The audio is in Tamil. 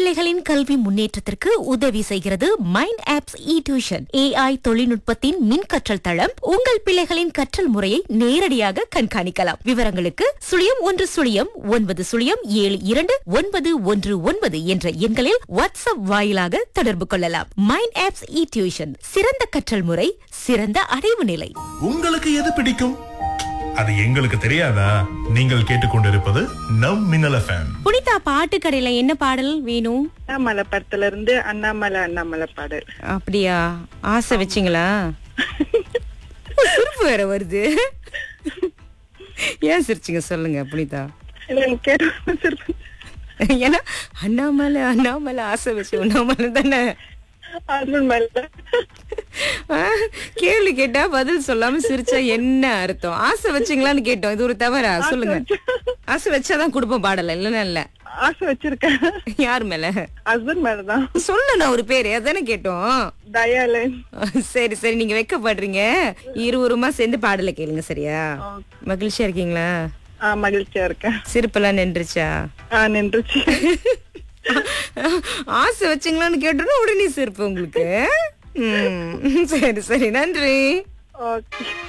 பிள்ளைகளின் கல்வி முன்னேற்றத்திற்கு உதவி செய்கிறது mind apps E tuition AI தொழில்நுட்பத்தின் மின் கற்றல் தளம் உங்கள் பிள்ளைகளின் கற்றல் முறையை நேரடியாக கண்காணிக்கலாம் விவரங்களுக்கு சுழியம் ஒன்று சுழியம் ஒன்பது சுழியம் ஏழு இரண்டு ஒன்பது ஒன்று ஒன்பது என்ற எண்களில் வாட்ஸ்அப் வாயிலாக தொடர்பு கொள்ளலாம் மைண்ட் ஆப்ஸ் இ டியூஷன் சிறந்த கற்றல் முறை சிறந்த அடைவு நிலை உங்களுக்கு எது பிடிக்கும் அது எங்களுக்கு தெரியாதா நீங்கள் கேட்டுக்கொண்டிருப்பது நம் மின்னல் எஃப்எம் புனிதா பாட்டு கடையில என்ன பாடல் வேணும் அண்ணாமலை படத்துல இருந்து அண்ணாமலை அண்ணாமலை பாடல் அப்படியா ஆசை வச்சிங்களா சிரிப்பு வேற வருது ஏன் சிரிச்சிங்க சொல்லுங்க புனிதா எனக்கு கேட்டு சிரிப்பு. ஏன்னா அண்ணாமலை அண்ணாமலை ஆசை வச்சு அண்ணாமலை தானே ஹஸ்பண்ட் மேல ஆ, கேள்வி கேட்டா பதில் சொல்லாம சிரிச்சா என்ன அர்த்தம் ஆசை வச்சிங்களான்னு கேட்டோம் இது ஒரு தவறா சொல்லுங்க ஆசை வச்சாதான் கொடுப்போம் பாடல இல்லன்னா இல்ல ஆசை வச்சிருக்கேன் யார் மேல ஹஸ்பண்ட் மேலதான் சொல்லணும் ஒரு பேரு அதானே கேட்டோம் தயாலன் சரி சரி நீங்க வெக்கப்படுறீங்க இருவருமா சேர்ந்து பாடல கேளுங்க சரியா மகிழ்ச்சியா இருக்கீங்களா ஆ மகிழ்ச்சியா இருக்கேன் சிரிப்பெல்லாம் நின்றுச்சா ஆ நின்றுச்சு ஆசை வச்சிங்களான்னு கேட்டோன்னா உடனே சிரிப்பு உங்களுக்கு ம், சரி சரி நன்றி ஓகே